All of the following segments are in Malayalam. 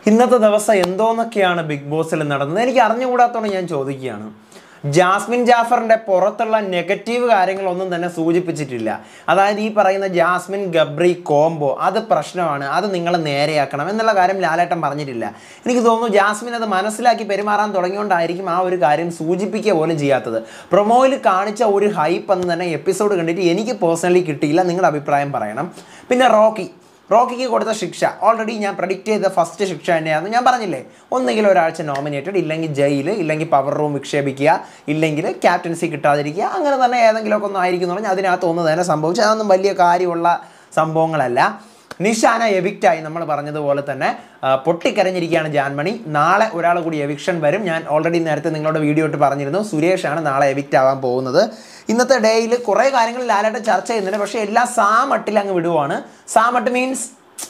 ഇന്നത്തെ ദിവസം എന്തോന്നൊക്കെയാണ് ബിഗ് ബോസിൽ നടന്നത് എനിക്ക് അറിഞ്ഞുകൂടാത്തോണ്ട് ഞാൻ ചോദിക്കുകയാണ് ജാസ്മിൻ ജാഫറിന്റെ പുറത്തുള്ള നെഗറ്റീവ് കാര്യങ്ങളൊന്നും തന്നെ സൂചിപ്പിച്ചിട്ടില്ല അതായത് ഈ പറയുന്ന ജാസ്മിൻ ഗബ്രി കോംബോ അത് പ്രശ്നമാണ് അത് നിങ്ങൾ നേരെയാക്കണം എന്നുള്ള കാര്യം ലാലേട്ടൻ പറഞ്ഞിട്ടില്ല എനിക്ക് തോന്നുന്നു ജാസ്മിൻ അത് മനസ്സിലാക്കി പെരുമാറാൻ തുടങ്ങിയോണ്ടായിരിക്കും ആ ഒരു കാര്യം സൂചിപ്പിക്കുക പോലും ചെയ്യാത്തത് പ്രൊമോയിൽ കാണിച്ച ഒരു ഹൈപ്പ് എന്ന് തന്നെ എപ്പിസോഡ് കണ്ടിട്ട് എനിക്ക് പേഴ്സണലി കിട്ടിയില്ല നിങ്ങളുടെ അഭിപ്രായം പറയണം പിന്നെ റോക്കി റോക്കിക്ക് കൊടുത്ത ശിക്ഷ ഓൾറെഡി ഞാൻ പ്രഡിക്റ്റ് ചെയ്ത ഫസ്റ്റ് ശിക്ഷ തന്നെയായിരുന്നു ഞാൻ പറഞ്ഞില്ലേ ഒന്നുകിൽ ഒരാഴ്ച നോമിനേറ്റഡ് ഇല്ലെങ്കിൽ ജയിൽ ഇല്ലെങ്കിൽ പവർ റൂം വിക്ഷേപിക്കുക ഇല്ലെങ്കിൽ ക്യാപ്റ്റൻസി കിട്ടാതിരിക്കുക അങ്ങനെ തന്നെ ഏതെങ്കിലുമൊക്കെ ഒന്ന് ആയിരിക്കും എന്ന് പറഞ്ഞാൽ അതിനകത്ത് ഒന്ന് തന്നെ സംഭവിച്ചു അതൊന്നും വലിയ കാര്യമുള്ള സംഭവങ്ങളല്ല നിഷാന എവിക്റ്റായി നമ്മൾ പറഞ്ഞതുപോലെ തന്നെ ആ, പൊട്ടിക്കരഞ്ഞിരിക്കുകയാണ് ജാൻമണി നാളെ ഒരാൾ കൂടി എവിക്ഷൻ വരും ഞാൻ ഓൾറെഡി നേരത്തെ നിങ്ങളോട് വീഡിയോ ഇട്ട് പറഞ്ഞിരുന്നു സുരേഷാണ് നാളെ എവിക്റ്റ് ആവാൻ പോകുന്നത് ഇന്നത്തെ ഡേയിൽ കുറേ കാര്യങ്ങൾ ലാലായിട്ട് ചർച്ച ചെയ്യുന്നുണ്ട് പക്ഷേ എല്ലാം സാമട്ടിൽ അങ്ങ് വിടുവാണ് സാമട്ട് മീൻസ്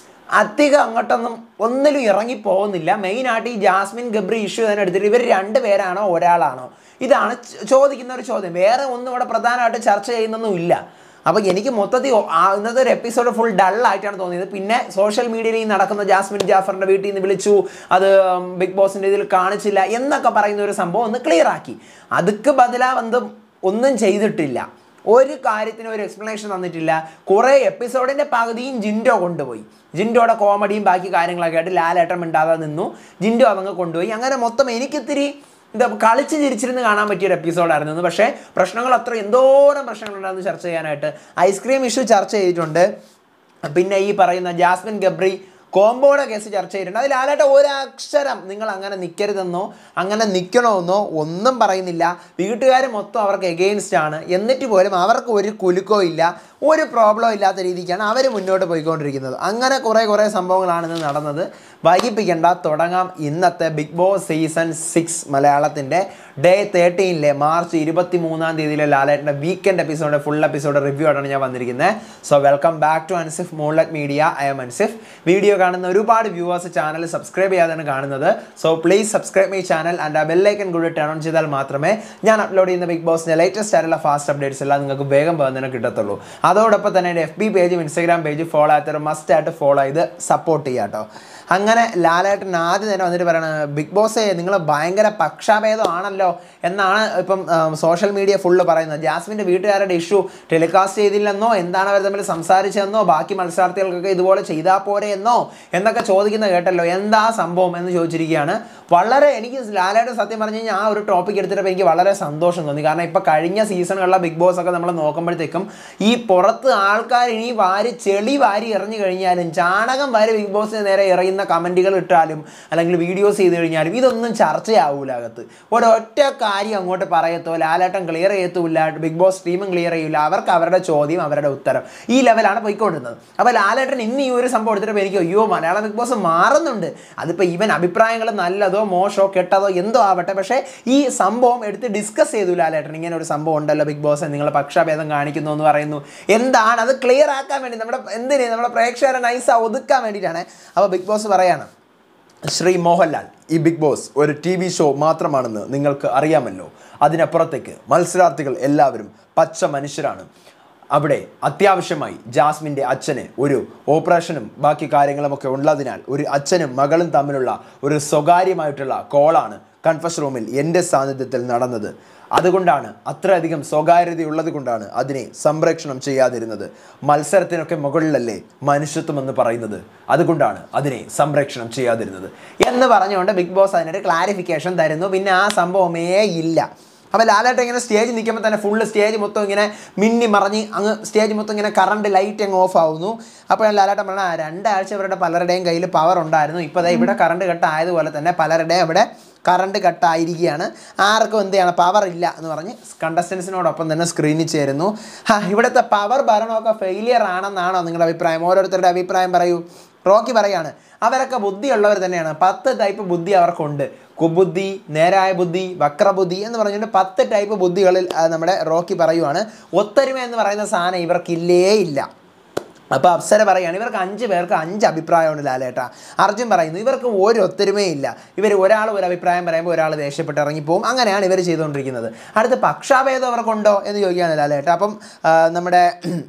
അധികം അങ്ങോട്ടൊന്നും ഒന്നിലും ഇറങ്ങി പോകുന്നില്ല മെയിനായിട്ട് ഈ ജാസ്മിൻ ഗബ്രി ഇഷ്യൂ തന്നെ എടുത്തിട്ട് ഇവർ രണ്ട് പേരാണോ ഒരാളാണോ ഇതാണ് ചോ- ചോദിക്കുന്ന ഒരു ചോദ്യം വേറെ ഒന്നും ഇവിടെ പ്രധാനമായിട്ട് ചർച്ച ചെയ്യുന്നൊന്നും ഇല്ല അപ്പോൾ എനിക്ക് മൊത്തത്തിൽ ഒ- ആ ഇന്നത്തെ ഒരു എപ്പിസോഡ് ഫുൾ ഡള്ളായിട്ടാണ് തോന്നിയത് പിന്നെ സോഷ്യൽ മീഡിയയിൽ ഈ നടക്കുന്ന ജാസ്മിൻ ജാഫറിൻ്റെ വീട്ടിൽ നിന്ന് വിളിച്ചു അത് ഉം, ബിഗ് ബോസിൻ്റെ ഇതിൽ കാണിച്ചില്ല എന്നൊക്കെ പറയുന്ന ഒരു സംഭവം ഒന്ന് ക്ലിയർ ആക്കി അതുക്ക് ബദലാ ബന്ധം ഒന്നും ചെയ്തിട്ടില്ല ഒരു കാര്യത്തിന് ഒരു എക്സ്പ്ലനേഷൻ തന്നിട്ടില്ല കുറേ എപ്പിസോഡിൻ്റെ പകുതിയും ജിൻഡോ കൊണ്ടുപോയി ജിൻഡോയുടെ കോമഡിയും ബാക്കി കാര്യങ്ങളൊക്കെ ആയിട്ട് ലാലേട്ടൻ മിണ്ടാതെ നിന്നു ജിൻഡോ അതങ്ങ് കൊണ്ടുപോയി അങ്ങനെ മൊത്തം എനിക്കിത്തിരി എന്താ കളിച്ച് ചിരിച്ചിരുന്ന് കാണാൻ പറ്റിയ ഒരു എപ്പിസോഡായിരുന്നു ഇത്. പക്ഷേ പ്രശ്നങ്ങൾ അത്ര എന്തോരം പ്രശ്നങ്ങളുണ്ടായിരുന്നു ചർച്ച ചെയ്യാനായിട്ട് ഐസ്ക്രീം ഇഷ്യൂ ചർച്ച ചെയ്തിട്ടുണ്ട് പിന്നെ ഈ പറയുന്ന ജാസ്മിൻ ഗബ്രി കോംബോയുടെ കേസ് ചർച്ച ചെയ്തിട്ടുണ്ട് അതിൽ ലാലേട്ട ഒരക്ഷരം നിങ്ങൾ അങ്ങനെ നിൽക്കരുതെന്നോ അങ്ങനെ നിൽക്കണമെന്നോ ഒന്നും പറയുന്നില്ല വീട്ടുകാർ മൊത്തം അവർക്ക് എഗെയിൻസ്റ്റ് ആണ് എന്നിട്ട് പോലും അവർക്ക് ഒരു കുലുക്കോ ഇല്ല ഒരു പ്രോബ്ലം ഇല്ലാത്ത രീതിക്കാണ് അവർ മുന്നോട്ട് പോയിക്കൊണ്ടിരിക്കുന്നത് അങ്ങനെ കുറേ കുറേ സംഭവങ്ങളാണ് ഇന്ന് നടന്നത് വൈകിപ്പിക്കേണ്ട തുടങ്ങാം ഇന്നത്തെ ബിഗ് ബോസ് സീസൺ സിക്സ് മലയാളത്തിൻ്റെ ഡേ തേർട്ടീനിലെ മാർച്ച് ഇരുപത്തി മൂന്നാം തീയതിയിലെ ലാലേട്ടൻ്റെ weekend episode full episode review ആയിട്ടാണ് ഞാൻ വന്നിരിക്കുന്നത് so welcome back to Ansif മോൺലറ്റ് media I'm Ansif video കാണുന്ന ഒരുപാട് വ്യൂവേഴ്സ് ചാനൽ സബ്സ്ക്രൈബ് ചെയ്യാതാണ് കാണുന്നത് so please subscribe my channel and ആ ബെല്ലൈക്കൻ കൂടി ടേൺ ഓൺ ചെയ്താൽ മാത്രമേ ഞാൻ അപ്ലോഡ് ചെയ്യുന്ന ബിഗ് ബോസിൻ്റെ ലേറ്റസ്റ്റ് ആയിട്ടുള്ള ഫാസ്റ്റ് അപ്ഡേറ്റ്സ് എല്ലാം നിങ്ങൾക്ക് വേഗം തന്നെ കിട്ടത്തുള്ളൂ അതോടൊപ്പം തന്നെ എൻ്റെ എഫ് ബി പേജും ഇൻസ്റ്റാഗ്രാം പേജും ഫോളോ ആയിട്ട് മസ്റ്റ് ആയിട്ട് ഫോളോ ചെയ്ത് സപ്പോർട്ട് ചെയ്യാം കേട്ടോ അങ്ങനെ ലാലേട്ടൻ ആദ്യം തന്നെ വന്നിട്ട് പറയണത് ബിഗ് ബോസേ നിങ്ങൾ ഭയങ്കര പക്ഷാഭേദമാണല്ലോ എന്നാണ് ഇപ്പം സോഷ്യൽ മീഡിയ ഫുള്ള് പറയുന്നത് ജാസ്മിൻ്റെ വീട്ടുകാരുടെ ഇഷ്യൂ ടെലികാസ്റ്റ് ചെയ്തില്ലെന്നോ എന്താണ് അവർ തമ്മിൽ സംസാരിച്ചതെന്നോ ബാക്കി മത്സരാർത്ഥികൾക്കൊക്കെ ഇതുപോലെ ചെയ്താൽ പോരെ എന്നോ എന്നൊക്കെ ചോദിക്കുന്ന കേട്ടല്ലോ എന്താ സംഭവം എന്ന് ചോദിച്ചിരിക്കുകയാണ് വളരെ എനിക്ക് ലാലേട്ടൻ സത്യം പറഞ്ഞു കഴിഞ്ഞാൽ ആ ഒരു ടോപ്പിക് എടുത്തിട്ടപ്പോൾ എനിക്ക് വളരെ സന്തോഷം തോന്നി കാരണം ഇപ്പോൾ കഴിഞ്ഞ സീസണുകളിലെ ബിഗ് ബോസ് ഒക്കെ നമ്മൾ നോക്കുമ്പോഴത്തേക്കും ഈ പുറത്ത് ആൾക്കാർ ഇനി വാരി ചെളി വാരി എറിഞ്ഞു കഴിഞ്ഞാലും ചാണകം വാരി ബിഗ് ബോസിന് നേരെ എറിയുന്ന കമൻറ്റുകൾ ഇട്ടാലും അല്ലെങ്കിൽ വീഡിയോസ് ചെയ്ത് കഴിഞ്ഞാലും ഇതൊന്നും ചർച്ചയാവൂല അകത്ത് ഒരൊറ്റ കാര്യം അങ്ങോട്ട് പറയത്തോ ലാലേട്ടൻ ക്ലിയർ ചെയ്യത്തുമില്ല ബിഗ് ബോസ് ടീമും ക്ലിയർ ചെയ്യില്ല അവർക്ക് അവരുടെ ചോദ്യം അവരുടെ ഉത്തരം ഈ ലെവലാണ് പോയിക്കൊണ്ടിരുന്നത് അപ്പോൾ ലാലേട്ടൻ ഇന്ന് ഈ ഒരു സംഭവം എടുത്തിട്ട് എനിക്ക് അയ്യോ മലയാളം ബിഗ് ബോസ് മാറുന്നുണ്ട് അതിപ്പോൾ ഇവൻ അഭിപ്രായങ്ങൾ നല്ലതോ മോശമോ കെട്ടതോ എന്തോ ആവട്ടെ പക്ഷേ ഈ സംഭവം എടുത്ത് ഡിസ്കസ് ചെയ്തു ലാലേട്ടൻ ഇങ്ങനെ ഒരു സംഭവം ഉണ്ടല്ലോ ബിഗ് ബോസ് നിങ്ങൾ പക്ഷാഭേദം കാണിക്കുന്നു എന്ന് പറയുന്നു എന്താണ് അത് ക്ലിയർ ആക്കാൻ വേണ്ടി നമ്മുടെ എന്തിന് നമ്മുടെ പ്രേക്ഷകരെ നൈസാ ഒതുക്കാൻ വേണ്ടിയിട്ടാണ് അപ്പോൾ ബിഗ് ബോസ് പറയാണ് ശ്രീ മോഹൻലാൽ ഈ ബിഗ് ബോസ് ഒരു ടി വി ഷോ മാത്രമാണെന്ന് നിങ്ങൾക്ക് അറിയാമല്ലോ അതിനപ്പുറത്തേക്ക് മത്സരാർത്ഥികൾ എല്ലാവരും പച്ച മനുഷ്യരാണ് അവിടെ അത്യാവശ്യമായി ജാസ്മിൻ്റെ അച്ഛന് ഒരു ഓപ്പറേഷനും ബാക്കി കാര്യങ്ങളുമൊക്കെ ഉള്ളതിനാൽ ഒരു അച്ഛനും മകളും തമ്മിലുള്ള ഒരു സ്വകാര്യമായിട്ടുള്ള കോളാണ് കൺഫസ് റൂമിൽ എൻ്റെ സാന്നിധ്യത്തിൽ നടന്നത് അതുകൊണ്ടാണ് അത്രയധികം സ്വകാര്യതയുള്ളത് കൊണ്ടാണ് അതിനെ സംരക്ഷണം ചെയ്യാതിരുന്നത് മത്സരത്തിനൊക്കെ മുകളിലല്ലേ മനുഷ്യത്വം എന്ന് പറയുന്നത് അതുകൊണ്ടാണ് അതിനെ സംരക്ഷണം ചെയ്യാതിരുന്നത് എന്ന് പറഞ്ഞുകൊണ്ട് ബിഗ് ബോസ് അതിനൊരു ക്ലാരിഫിക്കേഷൻ തരുന്നു പിന്നെ ആ സംഭവമേ ഇല്ല അപ്പോൾ ലാലേട്ടൻ ഇങ്ങനെ സ്റ്റേജ് നിൽക്കുമ്പോൾ തന്നെ ഫുള്ള് സ്റ്റേജ് മൊത്തം ഇങ്ങനെ മിന്നി മറിഞ്ഞ് അങ്ങ് സ്റ്റേജ് മൊത്തം ഇങ്ങനെ കറണ്ട് ലൈറ്റ് അങ്ങ് ഓഫ് ആവുന്നു അപ്പോൾ ലാലേട്ടൻ പറഞ്ഞ "ആ, രണ്ടാഴ്ച ഇവരുടെ പലരുടെയും കയ്യിൽ പവർ ഉണ്ടായിരുന്നു ഇപ്പോൾ ദേ ഇവിടെ കറണ്ട് കട്ട് ആയതുപോലെ തന്നെ പലരുടെയും അവിടെ കറണ്ട് കട്ടായിരിക്കുകയാണ് ആർക്കും എന്ത് ചെയ്യണം പവർ ഇല്ല എന്ന് പറഞ്ഞ് കണ്ടസ്റ്റൻസിനോടൊപ്പം തന്നെ സ്ക്രീനിൽ ചേരുന്നു ഹാ ഇവിടുത്തെ പവർ ഭരണമൊക്കെ ഫെയിലിയർ ആണെന്നാണോ നിങ്ങളുടെ അഭിപ്രായം ഓരോരുത്തരുടെ അഭിപ്രായം പറയൂ റോക്കി പറയാണ് അവരൊക്കെ ബുദ്ധിയുള്ളവർ തന്നെയാണ് പത്ത് ടൈപ്പ് ബുദ്ധി അവർക്കുണ്ട് കുബുദ്ധി നേരായ ബുദ്ധി വക്രബുദ്ധി എന്ന് പറഞ്ഞുകൊണ്ട് പത്ത് ടൈപ്പ് ബുദ്ധികളിൽ ആ, നമ്മുടെ റോക്കി പറയുവാണ് ഒത്തൊരുമ എന്ന് പറയുന്ന സാധനം ഇവർക്കില്ലേ ഇല്ല അപ്പോൾ അപ്സര പറയാണ് ഇവർക്ക് അഞ്ച് പേർക്ക് അഞ്ച് അഭിപ്രായമാണ് ലാലേട്ട അർജുൻ പറയുന്നു ഇവർക്ക് ഒരു ഒത്തൊരുമയില്ല ഇവർ ഒരാൾ ഒരു അഭിപ്രായം പറയുമ്പോൾ ഒരാൾ ദേഷ്യപ്പെട്ട് ഇറങ്ങിപ്പോവും അങ്ങനെയാണ് ഇവർ ചെയ്തുകൊണ്ടിരിക്കുന്നത് അടുത്ത് പക്ഷാഭേദം അവർക്കുണ്ടോ എന്ന് ചോദിക്കുകയാണ് ലാലേട്ട അപ്പം ആ, നമ്മുടെ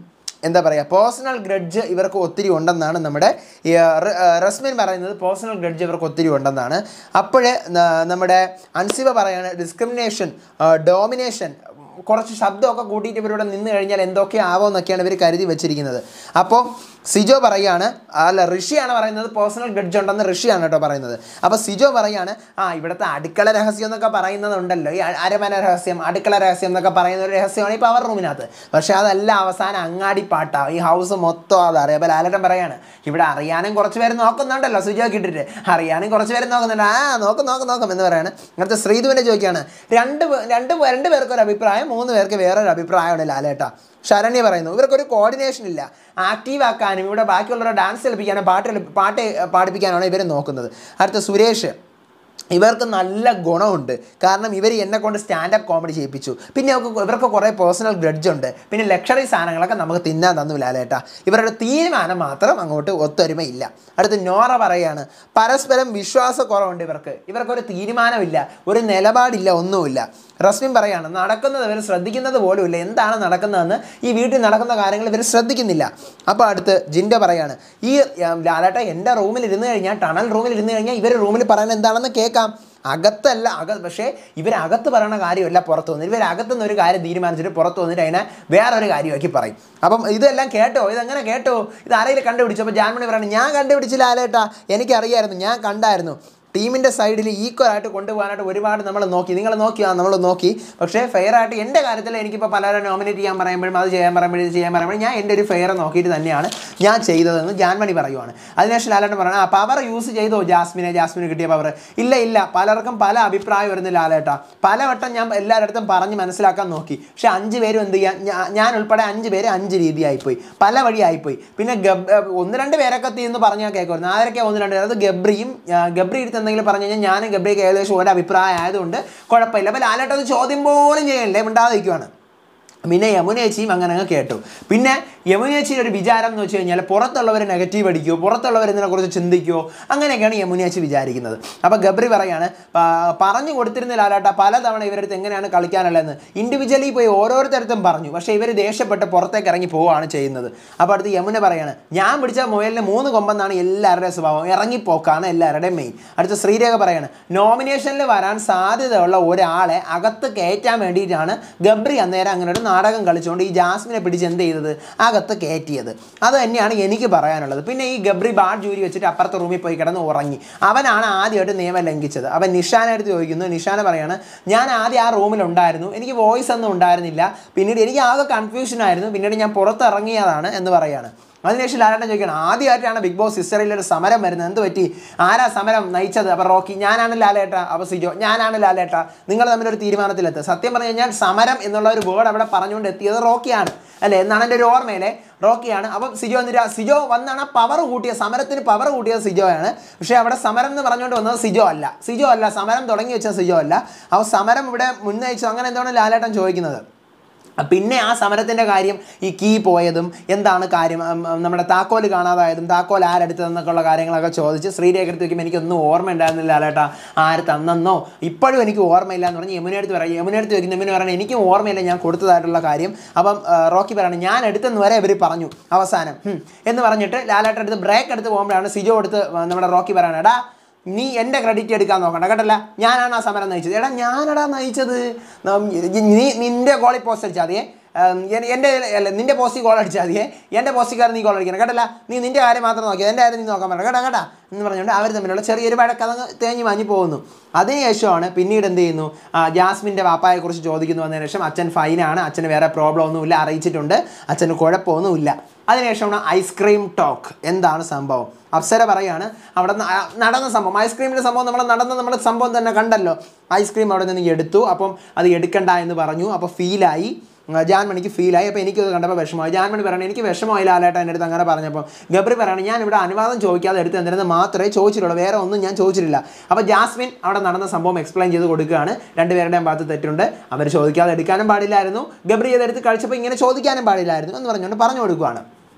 എന്താ പറയുക പേഴ്സണൽ ഗ്രഡ്ജ് ഇവർക്ക് ഒത്തിരി ഉണ്ടെന്നാണ് നമ്മുടെ ഈ, ആ, റെ- ആ, റസ്മിൻ പറയുന്നത് പേഴ്സണൽ ഗ്രഡ്ജ് ഇവർക്ക് ഒത്തിരി ഉണ്ടെന്നാണ് അപ്പോഴേ നമ്മുടെ അൻസിബ പറയാണ് ഡിസ്ക്രിമിനേഷൻ ഡോമിനേഷൻ കുറച്ച് ശബ്ദമൊക്കെ കൂട്ടിയിട്ട് ഇവരിവിടെ നിന്ന് കഴിഞ്ഞാൽ എന്തൊക്കെ ആവുമെന്നൊക്കെയാണ് ഇവർ കരുതി വെച്ചിരിക്കുന്നത് അപ്പോൾ സിജോ പറയാണ് അല്ല ഋഷിയാണ് പറയുന്നത് പേഴ്സണൽ ഗ്രഡ്ജ് ഉണ്ടെന്ന് ഋഷിയാണ് കേട്ടോ പറയുന്നത് അപ്പോൾ സിജോ പറയാണ് ആ ഇവിടുത്തെ അടുക്കള രഹസ്യം എന്നൊക്കെ പറയുന്നതുണ്ടല്ലോ ഈ അ- അരമന രഹസ്യം അടുക്കള രഹസ്യം എന്നൊക്കെ പറയുന്ന ഒരു രഹസ്യമാണ് ഈ പവർ റൂമിനകത്ത് പക്ഷേ അതല്ല അവസാനം അങ്ങാടി പാട്ടാ ഈ ഹൗസ് മൊത്തം അതറിയാം അപ്പോൾ ലാലട്ടൻ പറയാണ് ഇവിടെ അറിയാനും കുറച്ച് പേര് നോക്കുന്നുണ്ടല്ലോ സിജോ കിട്ടിട്ട് അറിയാനും കുറച്ച് പേര് നോക്കുന്നുണ്ട് ആ നോക്കും നോക്കും നോക്കും എന്ന് പറയാണ് അങ്ങനത്തെ ശ്രീധുവിനെ ചോദിക്കുകയാണ് രണ്ട് പേ- രണ്ട് പേ- രണ്ട് പേർക്ക് ഒരു അഭിപ്രായം മൂന്ന് പേർക്ക് വേറൊരു അഭിപ്രായമാണ് ലാലേട്ട ശരണ്യ പറയുന്നു ഇവർക്കൊരു കോർഡിനേഷൻ ഇല്ല ആക്റ്റീവ് ആക്കാനും ഇവിടെ ബാക്കിയുള്ളവരെ ഡാൻസ് കളിപ്പിക്കാനും പാട്ട് കളി- പാട്ട് പാടിപ്പിക്കാനാണ് ഇവർ നോക്കുന്നത് അടുത്ത സുരേഷ് ഇവർക്ക് നല്ല ഗുണമുണ്ട് കാരണം ഇവർ എന്നെ കൊണ്ട് സ്റ്റാൻഡപ്പ് കോമഡി ചെയ്യിപ്പിച്ചു പിന്നെ അവർക്ക് ഇവർക്ക് കുറേ പേഴ്സണൽ ഗ്രഡ്ജ് ഉണ്ട് പിന്നെ ലക്ഷറി സാധനങ്ങളൊക്കെ നമുക്ക് തിന്നാൻ തന്നു ലാലേട്ടാ ഇവരുടെ തീരുമാനം മാത്രം അങ്ങോട്ട് ഒത്തൊരുമയില്ല അടുത്ത് നോറ പറയാണ് പരസ്പരം വിശ്വാസക്കുറവുണ്ട് ഇവർക്ക് ഇവർക്കൊരു തീരുമാനമില്ല ഒരു നിലപാടില്ല ഒന്നുമില്ല റസ്മിൻ പറയാണ് നടക്കുന്നത് ഇവർ ശ്രദ്ധിക്കുന്നത് പോലുമില്ല എന്താണ് നടക്കുന്നതെന്ന് ഈ വീട്ടിൽ നടക്കുന്ന കാര്യങ്ങൾ ഇവർ ശ്രദ്ധിക്കുന്നില്ല അപ്പോൾ അടുത്ത് ജിൻഡ പറയാണ് ഈ ഉം, ലാലേട്ട എൻ്റെ റൂമിൽ ഇരുന്ന് കഴിഞ്ഞാൽ ടണൽ റൂമിൽ ഇരുന്ന് കഴിഞ്ഞാൽ ഇവർ റൂമിൽ പറയുന്നത് എന്താണെന്ന് കേൾക്കാം അകത്തല്ല അക പക്ഷേ ഇവരകത്ത് പറയുന്ന കാര്യമല്ല പുറത്ത് വന്നിട്ട് ഇവരകത്തുനിന്ന് ഒരു കാര്യം തീരുമാനിച്ചിട്ട് പുറത്ത് വന്നിട്ട് അതിനെ വേറൊരു കാര്യമാക്കി പറയും അപ്പം ഇതെല്ലാം കേട്ടോ ഇതെങ്ങനെ കേട്ടോ ഇത് ആരെങ്കിലും കണ്ടുപിടിച്ചു അപ്പോൾ ജാൻമണി പറയുന്നത് ഞാൻ കണ്ടുപിടിച്ചില്ല ആലേട്ടാ എനിക്കറിയായിരുന്നു ഞാൻ കണ്ടായിരുന്നു ടീമിൻ്റെ സൈഡിൽ ഈക്വൽ ആയിട്ട് കൊണ്ടുപോകാനായിട്ട് ഒരുപാട് നമ്മൾ നോക്കി നിങ്ങൾ നോക്കിയാ നമ്മൾ നോക്കി പക്ഷേ ഫെയർ ആയിട്ട് എൻ്റെ കാര്യത്തിൽ എനിക്കിപ്പോൾ പലരും നോമിനേറ്റ് ചെയ്യാൻ പറയുമ്പോഴും അത് ചെയ്യാൻ പറയുമ്പോഴും ഇത് ചെയ്യാൻ പറയുമ്പോഴും ഞാൻ എൻ്റെ ഒരു ഫെയർ നോക്കിയിട്ട് തന്നെയാണ് ഞാൻ ചെയ്തതെന്ന് ജാൻമണി പറയുവാണ് അതിനുശേഷം ലാലേട്ടൻ പറയണം ആ പവർ യൂസ് ചെയ്തോ ജാസ്മിനെ ജാസ്മിന് കിട്ടിയ പവർ ഇല്ല ഇല്ല പലർക്കും പല അഭിപ്രായം വരുന്ന ലാലേട്ടാ പലവട്ടം ഞാൻ എല്ലാവരുടെ പറഞ്ഞ് മനസ്സിലാക്കാൻ നോക്കി പക്ഷെ അഞ്ച് പേരും എന്ത് ചെയ്യാൻ ഞാ- ഞാൻ ഉൾപ്പെടെ അഞ്ച് പേര് അഞ്ച് രീതിയായിപ്പോയി പല വഴിയായിപ്പോയി പിന്നെ ഗബ് ഏർ ഒന്ന് രണ്ട് പേരൊക്കെ തീർന്ന് പറഞ്ഞാൽ കേൾക്കുമായിരുന്നു ആരൊക്കെ ഒന്ന് രണ്ട് പേര് അത് ഗബ്രിയും ആ, ഗബ്രി എടുത്ത് എന്തെങ്കിലും പറഞ്ഞു കഴിഞ്ഞാൽ ഞാനും ഗബ്രിക്ക് ഏകദേശം ഒരു അഭിപ്രായം ആയതുകൊണ്ട് കുഴപ്പമില്ല അപ്പോൾ ലാലേട്ടൻ അത് ചോദ്യം പോലും ചെയ്യണില്ലേ മിണ്ടാതിരിക്കുവാണ് പിന്നെ യമുനേച്ചിയും അങ്ങനെ അങ്ങ് കേട്ടു പിന്നെ യമുനേച്ചിയുടെ ഒരു വിചാരം എന്ന് വെച്ച് കഴിഞ്ഞാൽ പുറത്തുള്ളവർ നെഗറ്റീവ് അടിക്കുമോ പുറത്തുള്ളവർ ഇതിനെക്കുറിച്ച് ചിന്തിക്കുമോ അങ്ങനെയൊക്കെയാണ് യമുനേച്ചി വിചാരിക്കുന്നത് അപ്പോൾ ഗബ്രി പറയാണ് "പ- പറഞ്ഞു കൊടുത്തിരുന്ന ലാലാട്ട പലതവണ ഇവരടുത്ത് എങ്ങനെയാണ് കളിക്കാനുള്ളതെന്ന് ഇൻഡിവിജ്വലി പോയി ഓരോരുത്തരത്തും പറഞ്ഞു പക്ഷേ ഇവർ ദേഷ്യപ്പെട്ട് പുറത്തേക്ക് ഇറങ്ങി പോവുകയാണ് ചെയ്യുന്നത് അപ്പോൾ അടുത്ത് യമുന പറയാണ് ഞാൻ പിടിച്ച മുയലിന് മൂന്ന് കൊമ്പെന്നാണ് എല്ലാവരുടെയും സ്വഭാവം ഇറങ്ങിപ്പോക്കാണ് എല്ലാവരുടെയും മെയിൻ അടുത്ത ശ്രീരേഖ പറയാണ് നോമിനേഷനിൽ വരാൻ സാധ്യതയുള്ള ഒരാളെ അകത്ത് കയറ്റാൻ വേണ്ടിയിട്ടാണ് ഗബ്രി അന്നേരം അങ്ങനെ ഒരു നാടകം കളിച്ചുകൊണ്ട് ഈ ജാസ്മിനെ പിടിച്ച് എന്ത് ചെയ്തത് അകത്ത് കയറ്റിയത് അത് തന്നെയാണ് എനിക്ക് പറയാനുള്ളത് പിന്നെ ഈ ഗബ്രി ബാഡ് ജൂരി വെച്ചിട്ട് അപ്പുറത്തെ റൂമിൽ പോയി കിടന്ന് ഉറങ്ങി അവനാണ് ആദ്യമായിട്ട് നിയമം ലംഘിച്ചത് അവൻ നിഷാനെ അടുത്ത് ചോദിക്കുന്നു നിഷാന പറയാണ് ഞാൻ ആദ്യം ആ റൂമിലുണ്ടായിരുന്നു എനിക്ക് വോയിസ് ഒന്നും ഉണ്ടായിരുന്നില്ല പിന്നീട് എനിക്ക് ആകെ കൺഫ്യൂഷൻ ആയിരുന്നു പിന്നീട് ഞാൻ പുറത്തിറങ്ങിയതാണ് എന്ന് പറയാണ് അതിനുശേഷം ലാലേട്ടൻ ചോദിക്കണം ആദ്യമായിട്ടാണ് ബിഗ് ബോസ് ഹിസ്റ്ററിയിൽ ഒരു സമരം വരുന്നത് എന്ത് പറ്റി ആരാ സമരം നയിച്ചത് അപ്പോൾ റോക്കി ഞാനാണ് ലാലേട്ട അപ്പോൾ സിജോ ഞാനാണ് ലാലേട്ട നിങ്ങൾ തമ്മിലൊരു തീരുമാനത്തിലെത്തുക സത്യം പറഞ്ഞു കഴിഞ്ഞാൽ സമരം എന്നുള്ള ഒരു വേർഡ് അവിടെ പറഞ്ഞുകൊണ്ട് എത്തിയത് റോക്കിയാണ് അല്ലേ എന്നാണ് എൻ്റെ ഒരു ഓർമ്മയിലെ റോക്കിയാണ് അപ്പം സിജോ എന്നിട്ട് സിജോ വന്നാണ് പവർ കൂട്ടിയ സമരത്തിന് പവർ കൂട്ടിയത് സിജോയാണ് പക്ഷേ അവിടെ സമരം എന്ന് പറഞ്ഞുകൊണ്ട് വന്നത് സിജോ അല്ല സിജോ അല്ല സമരം തുടങ്ങി വെച്ച സിജോ അല്ല അപ്പോൾ സമരം ഇവിടെ മുന്നയിച്ചു അങ്ങനെ എന്താണ് ലാലേട്ടൻ ചോദിക്കുന്നത് പിന്നെ ആ സമരത്തിൻ്റെ കാര്യം ഈ കീ പോയതും എന്താണ് കാര്യം ഉം, ഉം, നമ്മുടെ താക്കോൽ കാണാതായതും താക്കോൽ ആരെടുത്തതെന്നൊക്കെ ഉള്ള കാര്യങ്ങളൊക്കെ ചോദിച്ച് ശ്രീരേഖ എടുത്ത് വയ്ക്കുമ്പോൾ എനിക്കൊന്നും ഓർമ്മ ഉണ്ടായിരുന്നില്ല ലാലേട്ടാ ആര് തന്നെന്നോ ഇപ്പോഴും എനിക്ക് ഓർമ്മയില്ല എന്ന് പറഞ്ഞ് യമുന എടുത്ത് പറയാം യമുന എടുത്ത് വയ്ക്കുന്ന യമുന പറയണം എനിക്കും ഓർമ്മയില്ല ഞാൻ കൊടുത്തതായിട്ടുള്ള കാര്യം അപ്പം ആ, റോക്കി പറയണം ഞാൻ എടുത്തെന്ന് വരെ ഇവർ പറഞ്ഞു അവസാനം ഹും, എന്ന് പറഞ്ഞിട്ട് ലാലേട്ടൻ എടുത്ത് ബ്രേക്ക് എടുത്ത് പോകുമ്പോഴാണ് സിജോ എടുത്ത് നമ്മുടെ റോക്കി പറയണം എടാ നീ എൻ്റെ ക്രെഡിറ്റ് എടുക്കാൻ നോക്കണ്ട കേട്ടല്ല ഞാനാണ് ആ സമരം നയിച്ചത് എടാ ഞാനടാ നയിച്ചത് നം- നീ നിൻ്റെ ഗോളിൽ പോസ്റ്റ് അടിച്ചാൽ മതിയേ ഉം, എൻ- എൻ്റെ അല്ല നിൻ്റെ പോസ്റ്റിൽ ഗോൾ അടിച്ചാൽ മതിയേ എൻ്റെ പോസ്റ്റിക്കാരൻ നീ ഗോൾ അടിക്കണം കേട്ടല്ല നീ നിൻ്റെ കാര്യം മാത്രം നോക്കിയത് എൻ്റെ കാര്യം നീ നോക്കാൻ പറ്റില്ല കേട്ടാ കേട്ടാ എന്ന് പറഞ്ഞുകൊണ്ട് അവർ തമ്മിലുള്ള ചെറിയൊരു വഴക്കതങ്ങ് തേഞ്ഞ് മാഞ്ഞ് പോകുന്നു അതിനുശേഷമാണ് പിന്നീട് എന്ത് ചെയ്യുന്നു ആ, ജാസ്മിൻ്റെ വാപ്പായെക്കുറിച്ച് ചോദിക്കുന്നു വന്നതിന് ശേഷം അച്ഛൻ ഫൈനാണ് അച്ഛന് വേറെ പ്രോബ്ലം ഒന്നുമില്ല അറിയിച്ചിട്ടുണ്ട് അച്ഛന് കുഴപ്പമൊന്നുമില്ല അതിനുശേഷമാണ് ഐസ്ക്രീം ടോക്ക് എന്താണ് സംഭവം അപ്സര പറയാണ് അവിടെ ന- ആ, നടന്ന സംഭവം ഐസ്ക്രീമിൻ്റെ സംഭവം നമ്മൾ നടന്ന നമ്മൾ സംഭവം തന്നെ കണ്ടല്ലോ ഐസ്ക്രീം അവിടെ നിന്ന് എടുത്തു അപ്പം അത് എടുക്കണ്ട എന്ന് പറഞ്ഞു അപ്പോൾ ഫീലായി ജാൻമണിക്ക് ഫീലായി അപ്പോൾ എനിക്കത് കണ്ടപ്പോൾ വിഷമമായി ജാൻമണി പറയണം എനിക്ക് വിഷമമായി ലാലേട്ട എൻ്റെ അടുത്ത് അങ്ങനെ പറഞ്ഞപ്പോൾ ഗബ്രി പറയണം ഞാൻ ഇവിടെ അനുവാദം ചോദിക്കാതെ എടുത്ത് എന്തിനെന്ന് മാത്രമേ ചോദിച്ചിട്ടുള്ളൂ വേറെ ഒന്നും ഞാൻ ചോദിച്ചിട്ടില്ല അപ്പോൾ ജാസ്മിൻ അവിടെ നടന്ന സംഭവം എക്സ്പ്ലെയിൻ ചെയ്ത് കൊടുക്കുകയാണ് രണ്ടുപേരുടെയും ഭാഗത്ത് തെറ്റുണ്ട് അവർ ചോദിക്കാതെ എടുക്കാനും പാടില്ലായിരുന്നു ഗബ്രി ചെയ്തെടുത്ത് കഴിച്ചപ്പോൾ ഇങ്ങനെ ചോദിക്കാനും പാടില്ലായിരുന്നു എന്ന് പറഞ്ഞുകൊണ്ട് പറഞ്ഞു കൊടുക്കുകയാണ്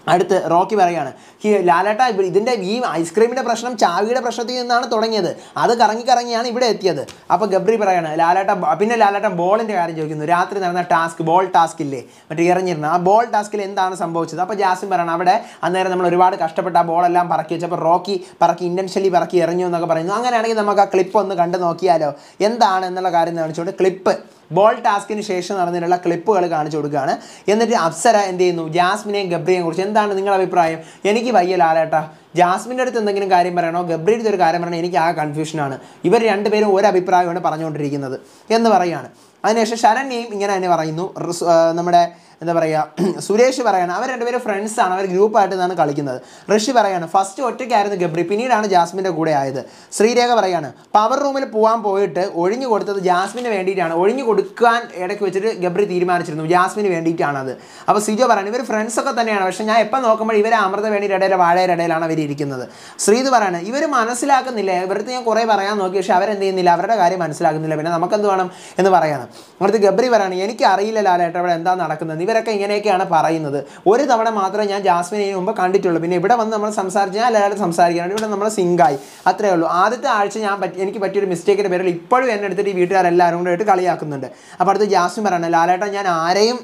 അടുത്ത് റോക്കി പറയാണ് ഈ ലാലേട്ട ഇവ- ഇതിൻ്റെ ഈ ഐസ്ക്രീമിൻ്റെ പ്രശ്നം ചാവിയുടെ പ്രശ്നത്തിൽ നിന്നാണ് തുടങ്ങിയത് അത് കറങ്ങി കറങ്ങിയാണ് ഇവിടെ എത്തിയത് അപ്പോൾ ഗബ്രി പറയാണ് ലാലേട്ട ബ- പിന്നെ ലാലേട്ട ബോളിൻ്റെ കാര്യം ചോദിക്കുന്നു രാത്രി നടന്ന ടാസ്ക് ബോൾ ടാസ്ക് ഇല്ലേ മറ്റേ എറിഞ്ഞിരുന്ന ആ ബോൾ ടാസ്കിൽ എന്താണ് സംഭവിച്ചത് അപ്പോൾ ജാസിം പറയണം അവിടെ അന്നേരം നമ്മൾ ഒരുപാട് കഷ്ടപ്പെട്ട് ആ ബോളെല്ലാം പറക്കി വെച്ചപ്പോൾ റോക്കി പറക്കി ഇൻറ്റൻഷ്യലി പറക്കി എറിഞ്ഞു എന്നൊക്കെ പറയുന്നു അങ്ങനെയാണെങ്കിൽ നമുക്ക് ആ ക്ലിപ്പ് ഒന്ന് കണ്ടു നോക്കിയാലോ എന്താണ് എന്നുള്ള കാര്യം കാണിച്ചുകൊണ്ട് ക്ലിപ്പ് ബോൾ ടാസ്കിന് ശേഷം നടന്നിട്ടുള്ള ക്ലിപ്പുകൾ കാണിച്ചു കൊടുക്കുകയാണ് എന്നിട്ട് അപ്സര എന്ത് ചെയ്യുന്നു ജാസ്മിനെയും ഗബ്രിയെയും കുറിച്ച് എന്താണ് നിങ്ങളുടെ അഭിപ്രായം എനിക്ക് വയ്യ ലാലേട്ടാ ജാസ്മിൻ്റെ അടുത്ത് എന്തെങ്കിലും കാര്യം പറയണോ ഗബ്രിയുടെ അടുത്ത് ഒരു കാര്യം പറയണോ എനിക്ക് ആ കൺഫ്യൂഷനാണ് ഇവർ രണ്ടുപേരും ഒരു അഭിപ്രായമാണ് പറഞ്ഞുകൊണ്ടിരിക്കുന്നത് എന്ന് പറയുകയാണ് അതിനുശേഷം ശരണ്യയും ഇങ്ങനെ തന്നെ പറയുന്നു റിസ്- ആ, നമ്മുടെ എന്താ പറയുക സുരേഷ് പറയാണ് അവർ രണ്ടുപേരും ഫ്രണ്ട്സാണ് അവർ ഗ്രൂപ്പായിട്ട് നിന്നാണ് കളിക്കുന്നത് ഋഷി പറയാണ് ഫസ്റ്റ് ഒറ്റയ്ക്കായിരുന്നു ഗബ്രി പിന്നീടാണ് ജാസ്മിൻ്റെ കൂടെ ആയത് ശ്രീരേഖ പറയാണ് പവർ റൂമിൽ പോകാൻ പോയിട്ട് ഒഴിഞ്ഞു കൊടുത്തത് ജാസ്മിന് വേണ്ടിയിട്ടാണ് ഒഴിഞ്ഞു കൊടുക്കാൻ ഇടയ്ക്ക് വെച്ചിട്ട് ഗബ്രി തീരുമാനിച്ചിരുന്നു ജാസ്മിന് വേണ്ടിയിട്ടാണ് അത് അപ്പോൾ സിജോ പറയാണ് ഇവർ ഫ്രണ്ട്സൊക്കെ തന്നെയാണ് പക്ഷേ ഞാൻ എപ്പോൾ നോക്കുമ്പോൾ ഇവർ അമൃത വേണ്ടിയുടെ ഇടയിലെ വാഴയുടെ ഇടയിലാണ് അവർ ഇരിക്കുന്നത് ശ്രീത് പറയാണ് ഇവർ മനസ്സിലാക്കുന്നില്ല ഇവർക്ക് ഞാൻ കുറേ പറയാൻ നോക്കി പക്ഷേ അവരെന്ത് ചെയ്യുന്നില്ല അവരുടെ കാര്യം മനസ്സിലാക്കുന്നില്ല പിന്നെ നമുക്കെന്ത് വേണം എന്ന് പറയണം അടുത്ത് ഗബ്രി പറയാണ് എനിക്ക് അറിയില്ല ലാലേട്ട ഇവിടെ എന്താ നടക്കുന്നത് ഇവരൊക്കെ ഇങ്ങനെയൊക്കെയാണ് പറയുന്നത് ഒരു തവണ മാത്രമേ ഞാൻ ജാസ്മിനെ ഇതിന് മുമ്പ് കണ്ടിട്ടുള്ളൂ പിന്നെ ഇവിടെ വന്ന് നമ്മൾ സംസാരിച്ച് ഞാൻ ലാലേട്ട് സംസാരിക്കാനാണ് ഇവിടെ നമ്മൾ സിങ്കായി അത്രേ ഉള്ളൂ ആദ്യത്തെ ആഴ്ച ഞാൻ പറ്റി എനിക്ക് പറ്റിയൊരു മിസ്റ്റേക്കിൻ്റെ പേരിൽ ഇപ്പോഴും എന്നെ എടുത്തിട്ട് ഈ വീട്ടുകാരെല്ലാവരും കൂടെ ആയിട്ട് കളിയാക്കുന്നുണ്ട് അപ്പോൾ അടുത്ത് ജാസ്മിൻ പറയണം ലാലേട്ട ഞാൻ ആരെയും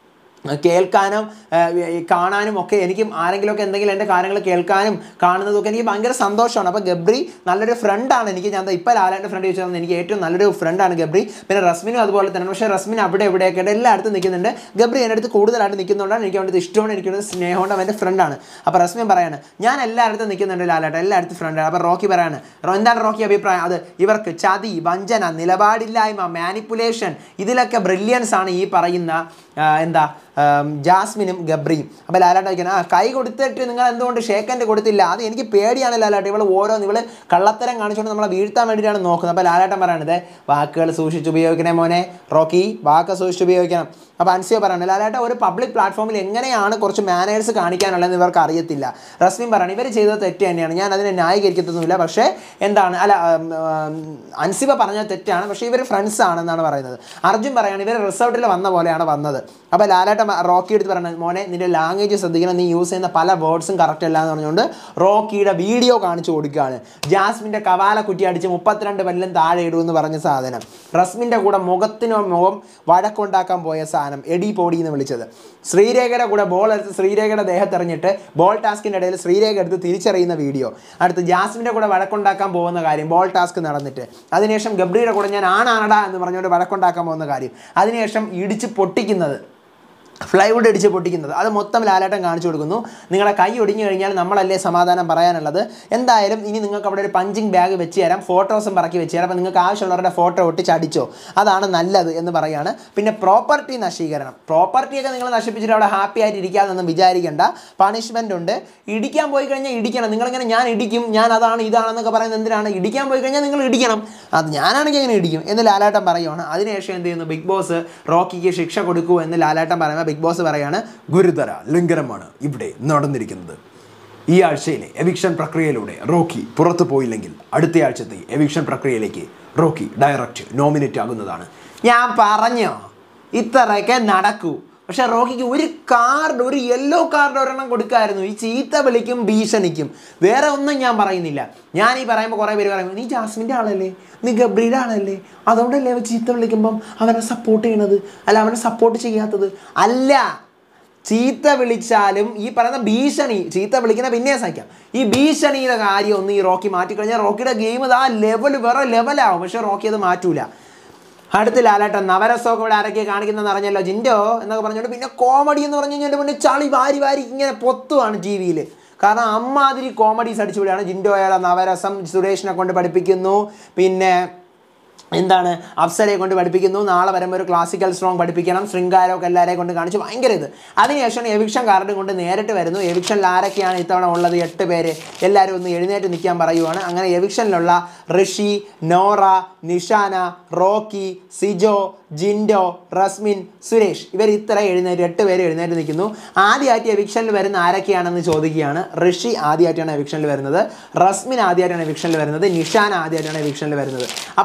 കേൾക്കാനും ആ, ഈ കാണാനും ഒക്കെ എനിക്കും ആരെങ്കിലുമൊക്കെ എന്തെങ്കിലും എൻ്റെ കാര്യങ്ങൾ കേൾക്കാനും കാണുന്നതും ഒക്കെ എനിക്ക് ഭയങ്കര സന്തോഷമാണ് അപ്പോൾ ഗബ്രി നല്ലൊരു ഫ്രണ്ടാണ് എനിക്ക് ഞാൻ ഇപ്പോൾ ലാലേൻ്റെ ഫ്രണ്ട് ചോദിച്ചു തന്നത് എനിക്ക് ഏറ്റവും നല്ലൊരു ഫ്രണ്ടാണ് ഗബ്രി പിന്നെ റസ്മിനും അതുപോലെ തന്നെ പക്ഷേ റസ്മിൻ അവിടെ എവിടെയൊക്കെ ആയിട്ട് എല്ലായിടത്തും നിൽക്കുന്നുണ്ട് ഗബ്രി എൻ്റെ അടുത്ത് കൂടുതലായിട്ട് നിൽക്കുന്നതുകൊണ്ടാണ് എനിക്ക് അവൻ്റെ ഇഷ്ടമാണ് എനിക്ക് സ്നേഹമുണ്ട് അവൻ്റെ ഫ്രണ്ടാണ് അപ്പോൾ റസ്മിൻ പറയാണ് ഞാൻ എല്ലായിടത്തും നിൽക്കുന്നുണ്ട് ലാലേട്ട എല്ലായിടത്തും ഫ്രണ്ടാണ് അപ്പോൾ റോക്കി പറയാണ് "റോ- എന്താണ് റോക്കി അഭിപ്രായം അത് ഇവർക്ക് ചതി വഞ്ചന നിലപാടില്ലായ്മ മാനിപ്പുലേഷൻ ഇതിലൊക്കെ ബ്രില്യൻസ് ആണ് ഈ പറയുന്ന ആ, എന്താ ആം, ജാസ്മിനും ഗബ്രിയും അപ്പോൾ ലാലാട്ട ചോദിക്കണം ആ കൈ കൊടുത്തിട്ട് നിങ്ങൾ എന്തുകൊണ്ട് ഷേക്കൻ്റെ കൊടുത്തില്ല അത് എനിക്ക് പേടിയാണ് ലാലാട്ട ഇവൾ ഓരോന്ന് ഇവൾ കള്ളത്തരം കാണിച്ചുകൊണ്ട് നമ്മളെ വീഴ്ത്താൻ വേണ്ടിയിട്ടാണ് നോക്കുന്നത് അപ്പോൾ ലാലാട്ടൻ പറയണത് വാക്കുകൾ സൂക്ഷിച്ച് ഉപയോഗിക്കണേ മോനെ റോക്കി വാക്ക് സൂക്ഷിച്ച് ഉപയോഗിക്കണം അപ്പോൾ അൻസിയ പറയണത് ലാലാട്ട ഒരു പബ്ലിക് പ്ലാറ്റ്ഫോമിൽ എങ്ങനെയാണ് കുറച്ച് മാനേഴ്സ് കാണിക്കാനുള്ളതെന്ന് ഇവർക്ക് അറിയത്തില്ല റസ്മിൻ പറയണം ഇവർ ചെയ്തത് തെറ്റ് തന്നെയാണ് ഞാൻ അതിനെ ന്യായീകരിക്കത്തൊന്നുമില്ല പക്ഷേ എന്താണ് അല്ല ഉം, ഉം, അൻസിബ പറഞ്ഞത് തെറ്റാണ് പക്ഷേ ഇവർ ഫ്രണ്ട്സ് ആണെന്നാണ് പറയുന്നത് അർജുൻ പറയാണ് ഇവർ റിസോർട്ടിൽ വന്ന പോലെയാണ് വന്നത് അപ്പോൾ ലാലേട്ട റോക്കി എടുത്ത് പറയുന്നത് മോനെ നിന്റെ ലാംഗ്വേജ് ശ്രദ്ധിക്കണം നീ യൂസ് ചെയ്യുന്ന പല വേർഡ്സും കറക്റ്റ് അല്ല എന്ന് പറഞ്ഞുകൊണ്ട് റോക്കിയുടെ വീഡിയോ കാണിച്ചു കൊടുക്കുകയാണ് ജാസ്മിൻ്റെ കവാല കുറ്റി അടിച്ച് മുപ്പത്തിരണ്ട് പല്ലും താഴെ ഇടുമെന്ന് പറഞ്ഞ സാധനം റസ്മിൻ്റെ കൂടെ മുഖത്തിനോ മുഖം വഴക്കുണ്ടാക്കാൻ പോയ സാധനം എടി പോടി എന്ന് വിളിച്ചത് ശ്രീരേഖയുടെ കൂടെ ബോൾ എടുത്ത് ശ്രീരേഖയുടെ ദേഹത്തെറിഞ്ഞിട്ട് ബോൾ ടാസ്കിൻ്റെ ഇടയിൽ ശ്രീരേഖ എടുത്ത് തിരിച്ചറിയുന്ന വീഡിയോ അടുത്ത് ജാസ്മിൻ്റെ കൂടെ വഴക്കുണ്ടാക്കാൻ പോകുന്ന കാര്യം ബോൾ ടാസ്ക് നടന്നിട്ട് അതിനുശേഷം ഗബ്രിയുടെ കൂടെ ഞാൻ ആണാണടാ എന്ന് പറഞ്ഞുകൊണ്ട് വഴക്കുണ്ടാക്കാൻ പോകുന്ന കാര്യം അതിനുശേഷം ഇടിച്ച് പൊട്ടിക്കുന്നത് ഫ്ലൈവുഡ് അടിച്ച് പൊട്ടിക്കുന്നത് അത് മൊത്തം ലാലേട്ടൻ കാണിച്ചു കൊടുക്കുന്നു നിങ്ങളെ കൈ ഒടിഞ്ഞു കഴിഞ്ഞാൽ നമ്മളല്ലേ സമാധാനം പറയാനുള്ളത് എന്തായാലും ഇനി നിങ്ങൾക്ക് അവിടെ ഒരു പഞ്ചിങ് ബാഗ് വെച്ച് തരാം ഫോട്ടോസും പറക്കി വെച്ച് തരാം അപ്പോൾ നിങ്ങൾക്ക് ആവശ്യമുള്ളവരുടെ ഫോട്ടോ ഒട്ടിച്ച് അടിച്ചോ അതാണ് നല്ലത് എന്ന് പറയാണ് പിന്നെ പ്രോപ്പർട്ടി നശീകരണം പ്രോപ്പർട്ടിയൊക്കെ നിങ്ങൾ നശിപ്പിച്ചിട്ട് അവിടെ ഹാപ്പി ആയിട്ട് ഇരിക്കാമെന്നൊന്നും വിചാരിക്കേണ്ട പണിഷ്മെൻ്റ് ഉണ്ട് ഇടിക്കാൻ പോയി കഴിഞ്ഞാൽ ഇടിക്കണം നിങ്ങളിങ്ങനെ ഞാൻ ഇടിക്കും ഞാൻ അതാണ് ഇതാണെന്നൊക്കെ പറയുന്നത് എന്തിനാണ് ഇടിക്കാൻ പോയി കഴിഞ്ഞാൽ നിങ്ങൾ ഇടിക്കണം അത് ഞാനാണെങ്കിൽ എങ്ങനെ ഇടിക്കും എന്ന് ലാലേട്ടൻ പറയുവാണ് അതിനുശേഷം എന്ത് ചെയ്യുന്നു ബിഗ് ബോസ് റോക്കിക്ക് ശിക്ഷ കൊടുക്കൂ എന്ന് ലാലേട്ടൻ പറയുമ്പോൾ ബിഗ് ബോസ് പറയാണ് ഗുരുതര ലംഘനമാണ് ഇവിടെ നടന്നിരിക്കുന്നത് ഈ ആഴ്ചയിലെ എവിക്ഷൻ പ്രക്രിയയിലൂടെ റോക്കി പുറത്തു പോയില്ലെങ്കിൽ അടുത്ത ആഴ്ചത്തെ എവിക്ഷൻ പ്രക്രിയയിലേക്ക് റോക്കി ഡയറക്റ്റ് നോമിനേറ്റ് ആകുന്നതാണ് ഞാൻ പറഞ്ഞോ ഇത്രയൊക്കെ നടക്കൂ പക്ഷെ റോക്കിക്ക് ഒരു കാർഡ് ഒരു യെല്ലോ കാർഡ് ഒരെണ്ണം കൊടുക്കായിരുന്നു ഈ ചീത്ത വിളിക്കും ഭീഷണിക്കും വേറെ ഒന്നും ഞാൻ പറയുന്നില്ല ഞാൻ ഈ പറയുമ്പോൾ കുറേ പേര് പറയുമ്പോൾ നീ ജാസ്മിൻ്റെ ആളല്ലേ നീ ഗബ്രിയുടെ ആളല്ലേ അതുകൊണ്ടല്ലേ അവൻ ചീത്ത വിളിക്കുമ്പം അവനെ സപ്പോർട്ട് ചെയ്യണത് അല്ല അവനെ സപ്പോർട്ട് ചെയ്യാത്തത് അല്ല ചീത്ത വിളിച്ചാലും ഈ പറയുന്ന ഭീഷണി ചീത്ത വിളിക്കുന്ന പിന്നെ സഹിക്കാം ഈ ഭീഷണിയുടെ കാര്യം ഒന്ന് ഈ റോക്കി മാറ്റിക്കഴിഞ്ഞാൽ റോക്കിയുടെ ഗെയിം ആ ലെവൽ വേറെ ലെവലാവും പക്ഷെ റോക്കി അത് മാറ്റൂല അടുത്ത ലാലേട്ടൻ നവരസമൊക്കെ ഇവിടെ ആരൊക്കെ കാണിക്കുന്നതെന്ന് അറിഞ്ഞല്ലോ ജിൻഡോ എന്നൊക്കെ പറഞ്ഞുകൊണ്ട് പിന്നെ കോമഡി എന്ന് പറഞ്ഞു കഴിഞ്ഞാൽ പിന്നെ ചളി വാരി വാരി ഇങ്ങനെ പൊത്തുവാണ് ടി വിയിൽ കാരണം അമ്മാതിരി കോമഡീസ് അടിച്ചുവിടുകയാണ് ജിൻഡോ അയാളെ നവരസം സുരേഷിനെ കൊണ്ട് പഠിപ്പിക്കുന്നു പിന്നെ എന്താണ് അപ്സരയെ കൊണ്ട് പഠിപ്പിക്കുന്നു നാളെ വരുമ്പോൾ ഒരു ക്ലാസിക്കൽ സ്ട്രോങ് പഠിപ്പിക്കണം ശൃംഗാരമൊക്കെ എല്ലാവരെയും കൊണ്ട് കാണിച്ച് ഭയങ്കര ഇത് അതിനുശേഷം എവിക്ഷൻ കാർഡ് കൊണ്ട് നേരിട്ട് വരുന്നു എവിക്ഷനിൽ ആരൊക്കെയാണ് ഇത്തവണ ഉള്ളത് എട്ട് പേര് എല്ലാവരും ഒന്ന് എഴുന്നേറ്റ് നിൽക്കാൻ പറയുവാണ് അങ്ങനെ എവിക്ഷനിലുള്ള ഋഷി നോറ നിഷാന റോക്കി സിജോ ജിൻഡോ റസ്മിൻ സുരേഷ് ഇവർ ഇത്ര എഴുന്നേറ്റ് എട്ട് പേര് എഴുന്നേറ്റ് നിൽക്കുന്നു ആദ്യമായിട്ട് എവിക്ഷനിൽ വരുന്ന ആരൊക്കെയാണെന്ന് ചോദിക്കുകയാണ് ഋഷി ആദ്യമായിട്ടാണ് എവിക്ഷനിൽ വരുന്നത് റസ്മിൻ ആദ്യമായിട്ടാണ് എവിക്ഷനിൽ വരുന്നത് നിഷാൻ ആദ്യമായിട്ടാണ് എവിക്ഷനിൽ വരുന്നത് അപ്പോൾ ലാലേട്ടൻ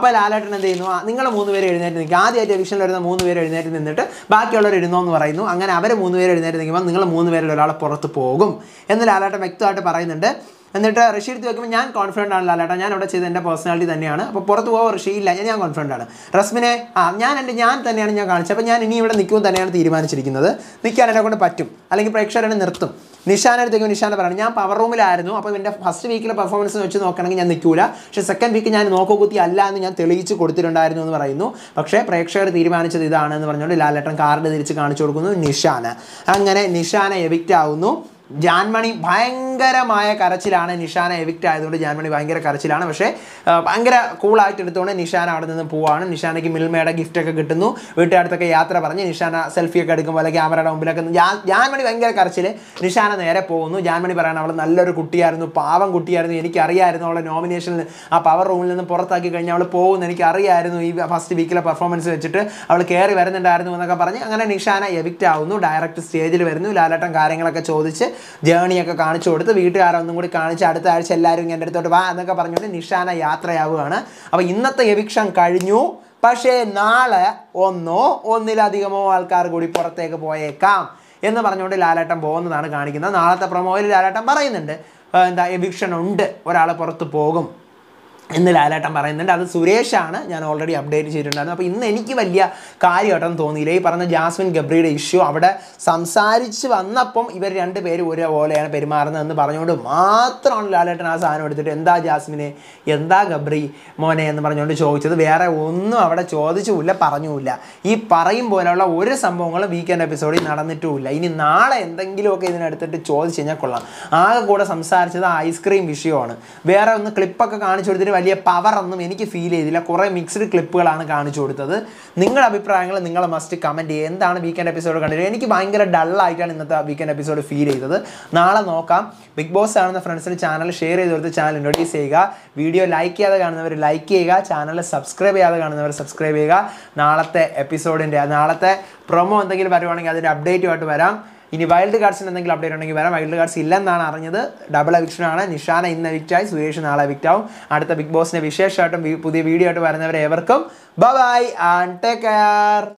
ലാലേട്ടൻ എന്ത് ചെയ്യുന്നു നിങ്ങൾ മൂന്ന് പേര് എഴുന്നേറ്റ് നിൽക്കുക ആദ്യമായിട്ട് എവിഷനിൽ വരുന്ന മൂന്ന് പേര് എഴുന്നേറ്റ് നിന്നിട്ട് ബാക്കിയുള്ളവർ ഇരുന്നോ എന്ന് പറയുന്നു അങ്ങനെ അവർ മൂന്ന് പേര് എഴുന്നേറ്റ് നിൽക്കുമ്പോൾ നിങ്ങൾ മൂന്ന് പേരിൽ ഒരാൾ പുറത്ത് പോകും എന്ന് ലാലേട്ടൻ വ്യക്തമായിട്ട് പറയുന്നുണ്ട് എന്നിട്ട് ഋഷി എടുത്ത് വെക്കുമ്പോൾ ഞാൻ കോൺഫിഡൻ്റ് ആണ് ലാലേട്ടാ ഞാൻ അവിടെ ചെയ്ത എൻ്റെ പേഴ്സണാലിറ്റി തന്നെയാണ് അപ്പോൾ പുറത്ത് പോകാൻ ഋഷി ഇല്ല ഞാൻ കോൺഫിഡൻ്റ് ആണ് റസ്മിനെ ആ ഞാൻ എൻ്റെ ഞാൻ തന്നെയാണ് ഞാൻ കാണിച്ചത് അപ്പോൾ ഞാൻ ഇനി ഇവിടെ നിൽക്കുമെന്ന് തന്നെയാണ് തീരുമാനിച്ചിരിക്കുന്നത് നിൽക്കാൻ എന്നെ കൊണ്ട് പറ്റും അല്ലെങ്കിൽ പ്രേക്ഷകരെ നിർത്തും നിഷാൻ അടുത്തേക്ക് നിഷാന പറയണം ഞാൻ പവർ റൂമിലായിരുന്നു അപ്പോൾ എൻ്റെ ഫസ്റ്റ് വീക്കിലെ പെർഫോമൻസ് വെച്ച് നോക്കണമെങ്കിൽ ഞാൻ നിൽക്കൂല പക്ഷേ സെക്കൻഡ് വീക്ക് ഞാൻ നോക്കുകുത്തി അല്ല എന്ന് ഞാൻ തെളിയിച്ച് കൊടുത്തിട്ടുണ്ടായിരുന്നു എന്ന് പറയുന്നു പക്ഷേ പ്രേക്ഷകർ തീരുമാനിച്ചത് ഇതാണ് എന്ന് പറഞ്ഞുകൊണ്ട് ലാലേട്ടൻ കാർഡ് തിരിച്ച് കാണിച്ചു കൊടുക്കുന്നു നിഷാന അങ്ങനെ നിഷാന എവിക്റ്റ് ആവുന്നു ജാൻമണി ഭയങ്കരമായ കരച്ചിലാണ് നിഷാന എവിക്റ്റ് ആയതുകൊണ്ട് ജാൻമണി ഭയങ്കര കരച്ചിലാണ് പക്ഷേ ആ, ഭയങ്കര കൂളായിട്ട് എടുത്തുകൊണ്ട് നിഷാന അവിടെ നിന്ന് പോവാണ് നിഷാനയ്ക്ക് മിൽമയുടെ gift ഒക്കെ കിട്ടുന്നു വീട്ടുകാരത്തൊക്കെ യാത്ര പറഞ്ഞ് നിഷാന സെൽഫി ഒക്കെ എടുക്കുമ്പോൾ അല്ലെങ്കിൽ ക്യാമറയുടെ മുമ്പിലൊക്കെ നിന്ന് ജാ- ജാൻമണി ഭയങ്കര കരച്ചിൽ നിഷാന നേരെ പോകുന്നു ജാൻമണി പറയണം അവൾ നല്ലൊരു കുട്ടിയായിരുന്നു പാവം കുട്ടിയായിരുന്നു എനിക്കറിയായിരുന്നു അവളെ നോമിനേഷനിൽ ആ പവർ റൂമിൽ നിന്ന് പുറത്താക്കി കഴിഞ്ഞാൽ അവൾ പോകുമെന്ന് എനിക്കറിയായിരുന്നു ഈ ഫസ്റ്റ് വീക്കിലെ പെർഫോമൻസ് വെച്ചിട്ട് അവൾ കയറി വരുന്നുണ്ടായിരുന്നു എന്നൊക്കെ പറഞ്ഞ് അങ്ങനെ നിഷാന എവിക്റ്റ് ആവുന്നു ഡയറക്റ്റ് സ്റ്റേജിൽ വരുന്നു ലാലേട്ടൻ കാര്യങ്ങളൊക്കെ ചോദിച്ച് ജേണിയൊക്കെ കാണിച്ചു കൊടുത്ത് വീട്ടുകാരൊന്നും കൂടി കാണിച്ച് അടുത്ത ആഴ്ച എല്ലാവരും എൻ്റെ അടുത്തോട്ട് വാ എന്നൊക്കെ പറഞ്ഞുകൊണ്ട് നിഷാന യാത്രയാവുകയാണ് അപ്പോൾ ഇന്നത്തെ എവിക്ഷൻ കഴിഞ്ഞു പക്ഷേ നാളെ ഒന്നോ ഒന്നിലധികമോ ആൾക്കാർ കൂടി പുറത്തേക്ക് പോയേക്കാം എന്ന് പറഞ്ഞുകൊണ്ട് ലാലേട്ടൻ പോകുന്നതാണ് കാണിക്കുന്നത് നാളത്തെ പ്രൊമോയിൽ ലാലേട്ടൻ പറയുന്നുണ്ട് ആ, എന്താ എവിക്ഷൻ ഉണ്ട് ഒരാൾ പുറത്ത് പോകും എന്ന് ലാലേട്ടൻ പറയുന്നുണ്ട് അത് സുരേഷാണ് ഞാൻ ഓൾറെഡി അപ്ഡേറ്റ് ചെയ്തിട്ടുണ്ടായിരുന്നു അപ്പോൾ ഇന്ന് എനിക്ക് വലിയ കാര്യമായിട്ടൊന്നും തോന്നിയില്ല ഈ പറഞ്ഞ ജാസ്മിൻ ഗബ്രിയുടെ ഇഷ്യൂ അവിടെ സംസാരിച്ച് വന്നപ്പം ഇവർ രണ്ട് പേരും ഒരേപോലെയാണ് പെരുമാറുന്നതെന്ന് പറഞ്ഞുകൊണ്ട് മാത്രമാണ് ലാലേട്ടൻ ആ സാധനം എടുത്തിട്ട് എന്താ ജാസ്മിനെ എന്താ ഗബ്രി മോനെ എന്ന് പറഞ്ഞുകൊണ്ട് ചോദിച്ചത് വേറെ ഒന്നും അവിടെ ചോദിച്ചുമില്ല പറഞ്ഞുമില്ല ഈ പറയും പോലെയുള്ള ഒരു സംഭവങ്ങളും വീക്കെൻഡ് എപ്പിസോഡിൽ നടന്നിട്ടുമില്ല ഇനി നാളെ എന്തെങ്കിലുമൊക്കെ ഇതിനെടുത്തിട്ട് ചോദിച്ചു കഴിഞ്ഞാൽ കൊള്ളാം ആകെ കൂടെ സംസാരിച്ചത് ഐസ്ക്രീം വിഷയമാണ് വേറെ ഒന്ന് ക്ലിപ്പൊക്കെ കാണിച്ചു കൊടുത്തിട്ട് വലിയ പവർ ഒന്നും എനിക്ക് ഫീൽ ചെയ്തില്ല കുറേ മിക്സ്ഡ് ക്ലിപ്പുകളാണ് കാണിച്ചു കൊടുത്തത് നിങ്ങളുടെ അഭിപ്രായങ്ങൾ നിങ്ങൾ മസ്റ്റ് കമൻറ്റ് ചെയ്യുക എന്താണ് വീക്കെൻഡ് എപ്പിസോഡ് കണ്ടിട്ട് എനിക്ക് ഭയങ്കര ഡള്ളായിട്ടാണ് ഇന്നത്തെ വീക്കെൻഡ് എപ്പിസോഡ് ഫീൽ ചെയ്തത് നാളെ നോക്കാം ബിഗ് ബോസ് കാണുന്ന ഫ്രണ്ട്സിന് ചാനൽ ഷെയർ ചെയ്ത് കൊടുത്ത് ചാനൽ ഇൻട്രൊഡ്യൂസ് ചെയ്യുക വീഡിയോ ലൈക്ക് ചെയ്യാതെ കാണുന്നവർ ലൈക്ക് ചെയ്യുക ചാനൽ സബ്സ്ക്രൈബ് ചെയ്യാതെ കാണുന്നവർ സബ്സ്ക്രൈബ് ചെയ്യുക നാളത്തെ എപ്പിസോഡിൻ്റെ നാളത്തെ പ്രൊമോ എന്തെങ്കിലും വരുവാണെങ്കിൽ അതിൻ്റെ അപ്ഡേറ്റുമായിട്ട് വരാം ഇനി വൈൽഡ് കാർഡ്സിന് എന്തെങ്കിലും അപ്ഡേറ്റ് ഉണ്ടെങ്കിൽ വരാം വൈൽഡ് കാർഡ്സ് ഇല്ലെന്നാണ് അറിഞ്ഞത് ഡബിൾ എവിക്ഷൻ ആണ് നിഷാന ഇന്ന് എവിക്റ്റ് ആയി സുരേഷ് നാളെ എവിക്റ്റ് ആവും അടുത്ത ബിഗ് ബോസിന്റെ വിശേഷമായിട്ടും വി- പുതിയ വീഡിയോ ആയിട്ട് വരുന്നവരെ ഏവർക്കും ബൈ ആൻഡ് ടേക്ക് കെയർ